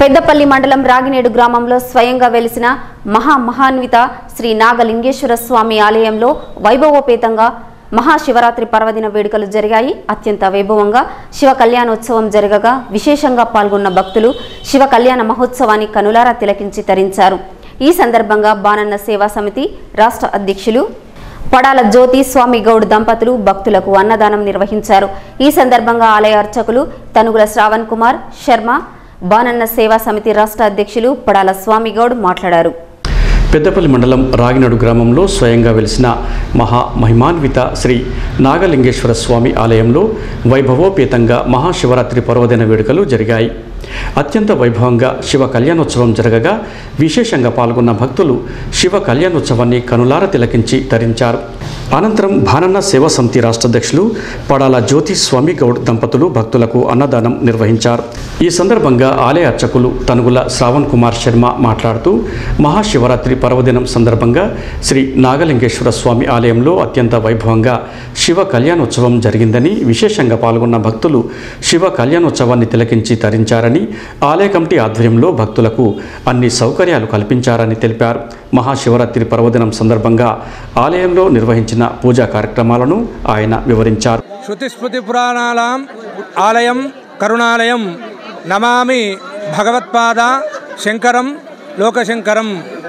పెద్దపల్లి మండలం రాగినేడు గ్రామంలో స్వయంగా వెలిసిన మహా మహాన్విత శ్రీ నాగలింగేశ్వర స్వామి ఆలయంలో వైభవోపేతంగా మహాశివరాత్రి పర్వదిన వేడుకలు జరిగాయి అత్యంత వైభవంగా శివ కళ్యాణోత్సవం జరగగా విశేషంగా పాల్గొన్న భక్తులు శివ కళ్యాణ మహోత్సవాన్ని కనులారా తిలకించి తరించారు ఈ సందర్భంగా బానన్న సేవా సమితి రాష్ట్ర అధ్యక్షులు పడాల జ్యోతి స్వామి గౌడ్ దంపతులు భక్తులకు అన్నదానం నిర్వహించారు ఈ సందర్భంగా ఆలయ అర్చకులు తనుగుల శ్రావణ్ కుమార్ శర్మ బానన్న సేవా సమితి రాష్ట్ర అధ్యక్షులు పడాల స్వామి గౌడ్ మాట్లాడారు పెద్దపల్లి మండలం రాగినాడు గ్రామంలో స్వయంగా వెలిసిన మహా మహిమాన్విత శ్రీ నాగలింగేశ్వర స్వామి ఆలయంలో వైభవోపేతంగా మహాశివరాత్రి పర్వదిన వేడుకలు జరిగాయి అత్యంత వైభవంగా శివ కళ్యాణోత్సవం జరగగా విశేషంగా పాల్గొన్న భక్తులు శివ కళ్యాణోత్సవాన్ని కనులార తిలకించి తరించారు అనంతరం భానన్న సేవా సమితి రాష్ట్ర అధ్యక్షులు పడాల జ్యోతి స్వామి గౌడ్ దంపతులు భక్తులకు అన్నదానం నిర్వహించారు ఈ సందర్భంగా ఆలయ అర్చకులు తనుగుల శ్రావణ్ కుమార్ శర్మ మాట్లాడుతూ మహాశివరాత్రి పర్వదినం సందర్భంగా శ్రీ నాగలింగేశ్వర స్వామి ఆలయంలో అత్యంత వైభవంగా శివ కళ్యాణోత్సవం జరిగిందని విశేషంగా పాల్గొన్న భక్తులు శివ కళ్యాణోత్సవాన్ని తిలకించి తరించారని ఆలయ కమిటీ ఆధ్వర్యంలో భక్తులకు అన్ని సౌకర్యాలు కల్పించారని తెలిపారు మహాశివరాత్రి పర్వదినం సందర్భంగా ఆలయంలో నిర్వహించిన పూజా కార్యక్రమాలను ఆయన వివరించారు శృతిస్మృతి పురాణాలాం ఆలయం కరుణాలయం నమామి భగవత్పాద శంకరం లోకశంకరం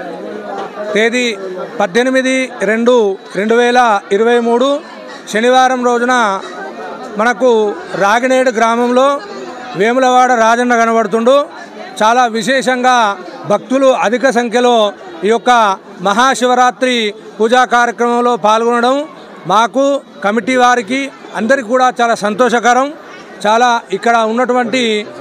తేదీ పద్దెనిమిది రెండు రెండు వేల ఇరవై మూడు శనివారం రోజున మనకు రాగినేడు గ్రామంలో వేములవాడ రాజన్న కనబడుతుండు చాలా విశేషంగా భక్తులు అధిక సంఖ్యలో ఈ యొక్క మహాశివరాత్రి పూజా కార్యక్రమంలో పాల్గొనడం మాకు కమిటీ వారికి అందరికీ కూడా చాలా సంతోషకరం చాలా ఇక్కడ ఉన్నటువంటి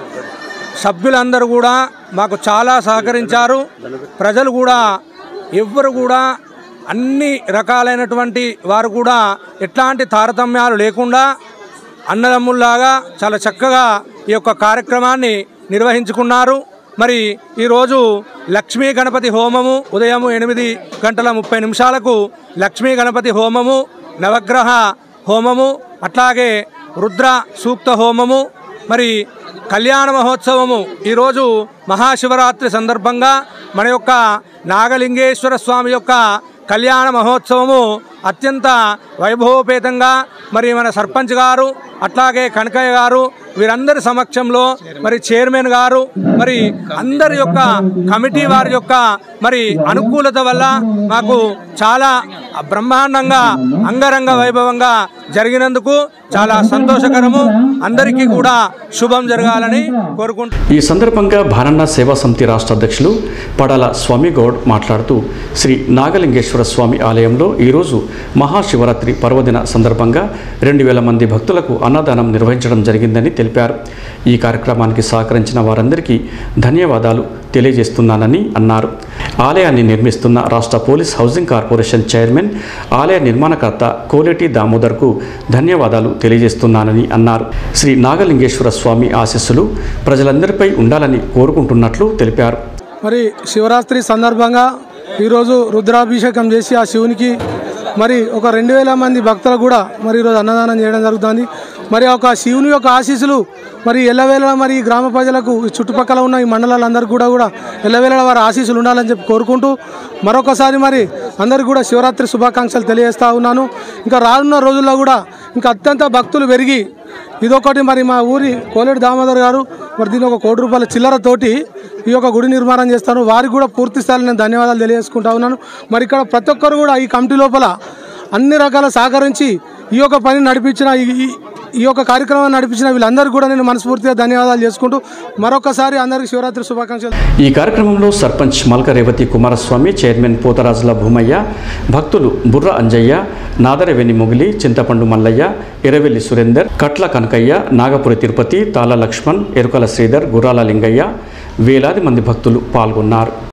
సభ్యులందరూ కూడా మాకు చాలా సహకరించారు ప్రజలు కూడా ఎవ్వరు కూడా అన్ని రకాలైనటువంటి వారు కూడా ఎట్లాంటి తారతమ్యాలు లేకుండా అన్నదమ్ముల్లాగా చాలా చక్కగా ఈ యొక్క కార్యక్రమాన్ని నిర్వహించుకున్నారు మరి ఈరోజు లక్ష్మీ గణపతి హోమము ఉదయం ఎనిమిది గంటల ముప్పై నిమిషాలకు లక్ష్మీ గణపతి హోమము నవగ్రహ హోమము అట్లాగే రుద్ర సూక్త హోమము మరి కళ్యాణ మహోత్సవము ఈరోజు మహాశివరాత్రి సందర్భంగా మన యొక్క నాగలింగేశ్వర స్వామి యొక్క కళ్యాణ మహోత్సవము అత్యంత వైభవోపేతంగా మరి మన సర్పంచ్ గారు అట్లాగే కనకయ్య గారు వీరందరి సమక్షంలో మరి చైర్మన్ గారు మరి అందరి యొక్క కమిటీ వారి యొక్క మరి అనుకూలత వల్ల మాకు చాలా బ్రహ్మాండంగా అంగరంగ వైభవంగా జరిగినందుకు చాలా సంతోషకరము అందరికీ కూడా శుభం జరగాలని కోరుకుంటున్నాను ఈ సందర్భంగా భారన్న సేవా సమితి రాష్ట్ర అధ్యక్షులు పడాల స్వామి గౌడ్ మాట్లాడుతూ శ్రీ నాగలింగేశ్వర స్వామి ఆలయంలో ఈరోజు మహాశివరాత్రి పర్వదిన సందర్భంగా రెండు వేల మంది భక్తులకు అన్నదానం నిర్వహించడం జరిగిందని తెలిపారు ఈ కార్యక్రమానికి సహకరించిన వారందరికీ ధన్యవాదాలు తెలియజేస్తున్నానని అన్నారు ఆలయాన్ని నిర్మిస్తున్న రాష్ట్ర పోలీస్ హౌసింగ్ కార్పొరేషన్ చైర్మన్ ఆలయ నిర్మాణకర్త కోలేటి దామోదర్కు ధన్యవాదాలు తెలియజేస్తున్నానని అన్నారు శ్రీ నాగలింగేశ్వర స్వామి ఆశీస్సులు ప్రజలందరిపై ఉండాలని కోరుకుంటున్నట్లు తెలిపారు మరి శివరాత్రి సందర్భంగా ఈరోజు రుద్రాభిషేకం చేసి ఆ శివునికి మరి ఒక రెండు వేల మంది భక్తులు కూడా మరి ఈరోజు అన్నదానం చేయడం జరుగుతుంది మరి ఒక శివుని యొక్క ఆశీస్సులు మరి ఎల్లవేళ మరి ఈ గ్రామ ప్రజలకు ఈ చుట్టుపక్కల ఉన్న ఈ మండలాలందరికీ కూడా కూడా ఎల్లవేళ వారి ఆశీస్సులు ఉండాలని చెప్పి కోరుకుంటూ మరొకసారి మరి అందరికీ కూడా శివరాత్రి శుభాకాంక్షలు తెలియజేస్తా ఉన్నాను ఇంకా రానున్న రోజుల్లో కూడా ఇంకా అత్యంత భక్తులు పెరిగి ఇదొకటి మరి మా ఊరి కోలేటి దామోదర్ గారు మరి దీని ఒక కోటి రూపాయల చిల్లరతోటి ఈ యొక్క గుడి నిర్మాణం చేస్తాను వారికి కూడా పూర్తి స్థాయిలో నేను ధన్యవాదాలు తెలియజేసుకుంటా ఉన్నాను మరి ఇక్కడ ప్రతి ఒక్కరు కూడా ఈ కమిటీ లోపల అన్ని రకాల సహకరించి ఈ యొక్క పని నడిపించిన ఈ- ఈ- ఈ యొక్క కార్యక్రమాన్ని నడిపించిన వీళ్ళందరూ కూడా నేను మనస్ఫూర్తిగా ధన్యవాదాలు చేసుకుంటూ మరొకసారి అందరికీ శివరాత్రి శుభాకాంక్షలు ఈ కార్యక్రమంలో సర్పంచ్ మల్క రేవతి కుమారస్వామి చైర్మన్ పోతరాజుల భూమయ్య భక్తులు బుర్ర అంజయ్య నాదరవెని మొగిలి చింతపండు మల్లయ్య ఎరవెల్లి సురేందర్ కట్ల కనకయ్య నాగపురి తిరుపతి తాళ లక్ష్మణ్ ఎరుకల శ్రీధర్ గుర్రాల లింగయ్య వేలాది మంది భక్తులు పాల్గొన్నారు